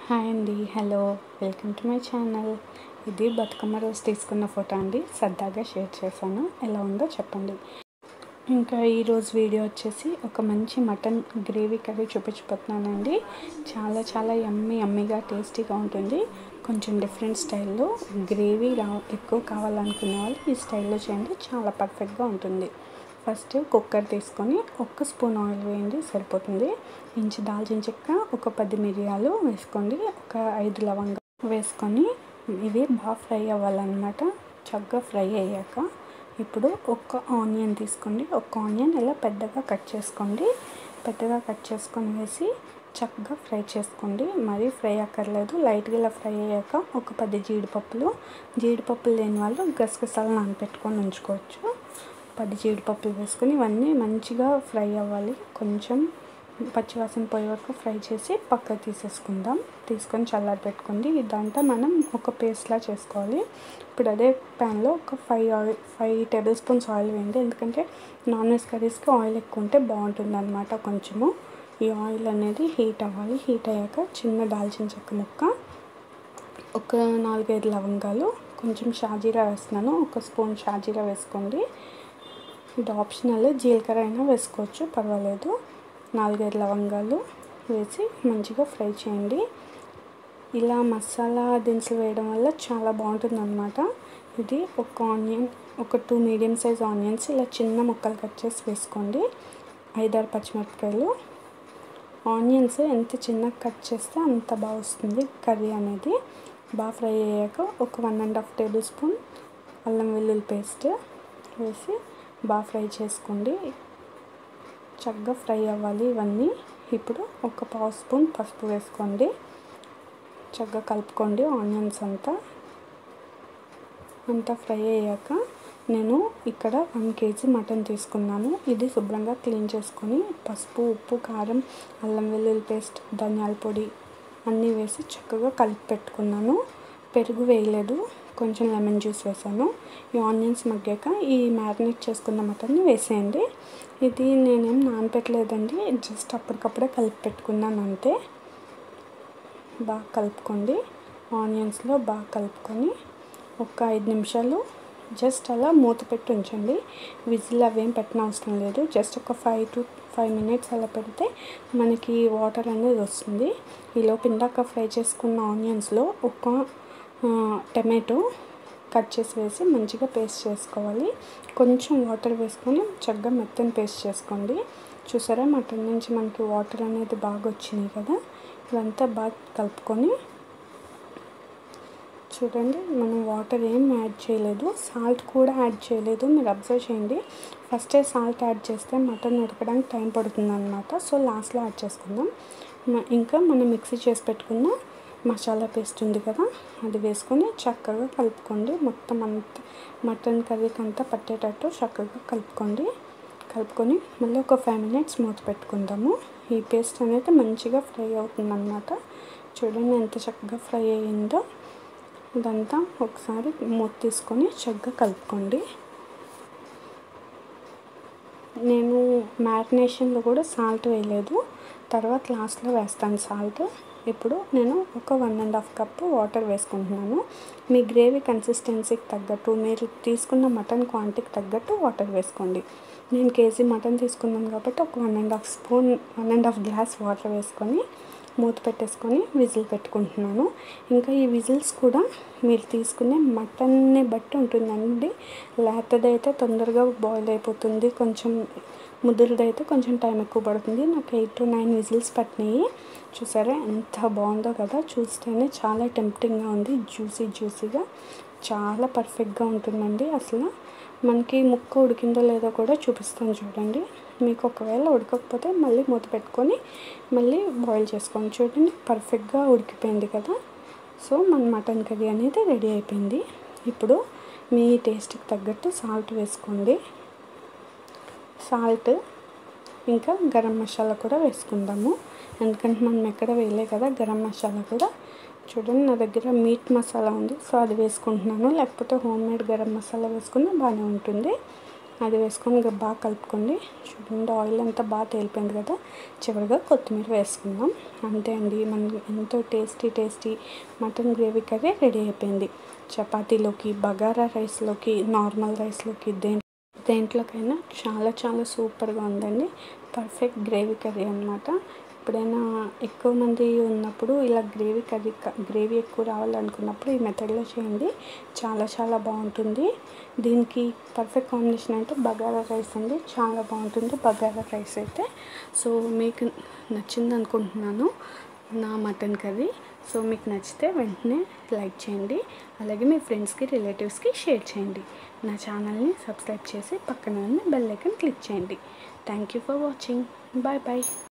hi అండి hello welcome to my channel ఇది బతుకమ్మ రోజు తీసుకున్న ఫోటో అండి సరదాగా షేర్ చేశాను ఎలా ఉందో చెప్పండి ఇంకా ఈరోజు వీడియో వచ్చేసి ఒక మంచి మటన్ గ్రేవీ కర్రీ చూపించిపోతున్నానండి చాలా చాలా యమ్మీ యమ్మీగా టేస్టీగా ఉంటుంది కొంచెం డిఫరెంట్ స్టైల్లో గ్రేవీ రా ఎక్కువ కావాలనుకునే వాళ్ళు ఈ స్టైల్లో చేయండి చాలా పర్ఫెక్ట్గా ఉంటుంది ఫస్ట్ కుక్కర్ తీసుకొని ఒక్క స్పూన్ ఆయిల్ వేయండి సరిపోతుంది ఇంచు దాల్చిన చెక్క ఒక పది మిరియాలు వేసుకోండి ఒక ఐదు లవంగా వేసుకొని ఇవి బాగా ఫ్రై అవ్వాలన్నమాట చక్కగా ఫ్రై అయ్యాక ఇప్పుడు ఒక ఆనియన్ తీసుకోండి ఒక ఆనియన్ ఇలా పెద్దగా కట్ చేసుకోండి పెద్దగా కట్ చేసుకొని వేసి చక్కగా ఫ్రై చేసుకోండి మరీ ఫ్రై అక్కర్లేదు లైట్గా ఇలా ఫ్రై అయ్యాక ఒక పది జీడిపప్పులు జీడిపప్పులు లేని వాళ్ళు గసగసాలు నానబెట్టుకొని ఉంచుకోవచ్చు పది జీడిపప్పులు వేసుకొని ఇవన్నీ మంచిగా ఫ్రై అవ్వాలి కొంచెం పచ్చివాసన పోయే వరకు ఫ్రై చేసి పక్క తీసేసుకుందాం తీసుకొని చల్లారి పెట్టుకోండి ఇదంతా మనం ఒక పేస్ట్లా చేసుకోవాలి ఇప్పుడు అదే ప్యాన్లో ఒక five oil five tablespoons oil వేయండి ఎందుకంటే నాన్ వెజ్ కర్రీస్కి ఆయిల్ ఎక్కువ ఉంటే బాగుంటుంది అనమాట కొంచెము ఈ ఆయిల్ అనేది హీట్ అవ్వాలి హీట్ అయ్యాక చిన్న దాల్చిన చెక్క ముక్క ఒక నాలుగైదు లవంగాలు కొంచెం షాజీరా వేస్తున్నాను ఒక స్పూన్ షాజీరా వేసుకోండి ఇది ఆప్షనల్ జీలకర్ర అయినా వేసుకోవచ్చు పర్వాలేదు నాలుగైదు లవంగాలు వేసి మంచిగా ఫ్రై చేయండి ఇలా మసాలా దినుసులు వేయడం వల్ల చాలా బాగుంటుంది అనమాట ఇది ఒక ఆనియన్ ఒక టూ మీడియం సైజ్ ఆనియన్స్ ఇలా చిన్న ముక్కలు కట్ చేసి వేసుకోండి ఐదారు పచ్చిమిరపకాయలు ఆనియన్స్ ఎంత చిన్నగా కట్ చేస్తే అంత బాగా వస్తుంది కర్రీ అనేది బాగా ఫ్రై అయ్యాక ఒక one and half tablespoon అల్లం వెల్లుల్లి పేస్ట్ వేసి బాగా ఫ్రై చేసుకోండి చక్కగా ఫ్రై అవ్వాలి ఇవన్నీ ఇప్పుడు ఒక పావు స్పూన్ పసుపు వేసుకోండి చక్కగా కలుపుకోండి ఆనియన్స్ అంతా అంతా ఫ్రై అయ్యాక నేను ఇక్కడ వన్ కేజీ మటన్ తీసుకున్నాను ఇది శుభ్రంగా క్లీన్ చేసుకొని పసుపు ఉప్పు కారం అల్లం వెల్లుల్లి పేస్ట్ ధనియాల పొడి అన్నీ వేసి చక్కగా కలిపి పెట్టుకున్నాను పెరుగు వేయలేదు కొంచెం లెమన్ జ్యూస్ వేసాను ఈ ఆనియన్స్ మగ్గాక ఈ మ్యారినేట్ చేసుకున్న మటన్ని వేసేయండి ఇది నేనేం నానపెట్టలేదండి జస్ట్ అప్పటికప్పుడే కలిపి పెట్టుకున్నాను అంతే బాగా కలుపుకోండి ఆనియన్స్లో బాగా కలుపుకొని ఒక ఐదు నిమిషాలు జస్ట్ అలా మూత పెట్టి ఉంచండి విజిల్ అవేం పెట్టిన అవసరం లేదు జస్ట్ ఒక ఫైవ్ టు ఫైవ్ మినిట్స్ అలా పెడితే మనకి వాటర్ అనేది వస్తుంది ఈలోపు ఇందాక ఫ్రై చేసుకున్న ఆనియన్స్లో ఒక టమాటో కట్ చేసి వేసి మంచిగా పేస్ట్ చేసుకోవాలి కొంచెం వాటర్ వేసుకొని చక్కగా మెత్తని పేస్ట్ చేసుకోండి చూసారా మటన్ నుంచి మనకి వాటర్ అనేది బాగా వచ్చినాయి కదా ఇదంతా బాగా కలుపుకొని చూడండి మనం వాటర్ ఏం యాడ్ చేయలేదు సాల్ట్ కూడా యాడ్ చేయలేదు మీరు అబ్జర్వ్ చేయండి ఫస్టే సాల్ట్ యాడ్ చేస్తే మటన్ ఉడకడానికి టైం పడుతుంది అనమాట సో లాస్ట్లో యాడ్ చేసుకుందాం ఇంకా మనం మిక్సీ చేసి పెట్టుకున్న మసాలా పేస్ట్ ఉంది కదా అది వేసుకొని చక్కగా కలుపుకోండి మొత్తం అంత మటన్ కర్రీకి అంతా పట్టేటట్టు చక్కగా కలుపుకోండి కలుపుకొని మళ్ళీ ఒక ఫైవ్ మినిట్స్ మూత పెట్టుకుందాము ఈ పేస్ట్ అనేది మంచిగా ఫ్రై అవుతుందన్నమాట చూడండి ఎంత చక్కగా ఫ్రై అయ్యిందో ఇదంతా ఒకసారి మూత తీసుకొని చక్కగా కలుపుకోండి నేను మ్యారినేషన్లో కూడా సాల్ట్ వేయలేదు తర్వాత లాస్ట్లో వేస్తాను సాల్ట్ ఇప్పుడు నేను ఒక one and half cup water వేసుకుంటున్నాను మీ గ్రేవీ కన్సిస్టెన్సీకి తగ్గట్టు మీరు తీసుకున్న మటన్ క్వాంటిటీకి తగ్గట్టు వాటర్ వేసుకోండి నేను కేజీ మటన్ తీసుకున్నాను కాబట్టి ఒక one and half spoon one and half glass water వేసుకొని మూత పెట్టేసుకొని విజిల్ పెట్టుకుంటున్నాను ఇంకా ఈ విజిల్స్ కూడా మీరు తీసుకునే మటన్ని బట్టి ఉంటుందండి లేతదైతే తొందరగా బాయిల్ అయిపోతుంది కొంచెం ముదురుదైతే కొంచెం టైం ఎక్కువ పడుతుంది నాకు ఎయిట్ టు నైన్ విజిల్స్ పట్టినాయి చూసారా ఎంత బాగుందో కదా చూస్తేనే చాలా టెంప్టింగ్గా ఉంది జ్యూసీ జ్యూసీగా చాలా పర్ఫెక్ట్గా ఉంటుందండి అసలు మనకి ముక్క ఉడికిందో లేదో కూడా చూపిస్తాను చూడండి మీకు ఒకవేళ ఉడకకపోతే మళ్ళీ మూత పెట్టుకొని మళ్ళీ బాయిల్ చేసుకోండి చూడండి పర్ఫెక్ట్గా ఉడికిపోయింది కదా సో మన మటన్ కర్రీ అనేది రెడీ అయిపోయింది ఇప్పుడు మీ టేస్ట్కి తగ్గట్టు సాల్ట్ వేసుకోండి సాల్ట్ ఇంకా గరం మసాలా కూడా వేసుకుందాము ఎందుకంటే మనం ఎక్కడ వేయలే కదా గరం మసాలా కూడా చూడండి నా దగ్గర మీట్ మసాలా ఉంది సో అది వేసుకుంటున్నాను లేకపోతే హోమ్ మేడ్ గరం మసాలా వేసుకున్నా బాగానే ఉంటుంది అది వేసుకొని ఇంకా బాగా కలుపుకోండి చూడండి ఆయిల్ అంతా బాగా తేలిపోయింది కదా చివరిగా కొత్తిమీర వేసుకుందాం అంతే అండి మనం ఎంతో tasty tasty mutton gravy curry ready అయిపోయింది చపాతీలోకి బగారా రైస్లోకి నార్మల్ రైస్లోకి దేంట్లో దేంట్లోకైనా చాలా చాలా సూపర్గా ఉందండి పర్ఫెక్ట్ గ్రేవీ కర్రీ అనమాట ఎప్పుడైనా ఎక్కువ మంది ఉన్నప్పుడు ఇలా గ్రేవీ కర్రీ గ్రేవీ ఎక్కువ రావాలనుకున్నప్పుడు ఈ మెథడ్లో చేయండి చాలా చాలా బాగుంటుంది దీనికి పర్ఫెక్ట్ కాంబినేషన్ అయితే బగారా రైస్ అండి చాలా బాగుంటుంది బగారా రైస్ అయితే సో మీకు నచ్చింది అనుకుంటున్నాను నా మటన్ కర్రీ సో మీకు నచ్చితే వెంటనే లైక్ చేయండి అలాగే మీ ఫ్రెండ్స్కి రిలేటివ్స్కి షేర్ చేయండి నా ఛానల్ని సబ్స్క్రైబ్ చేసి పక్కన ఉన్న బెల్ ఐకన్ క్లిక్ చేయండి thank you for watching bye bye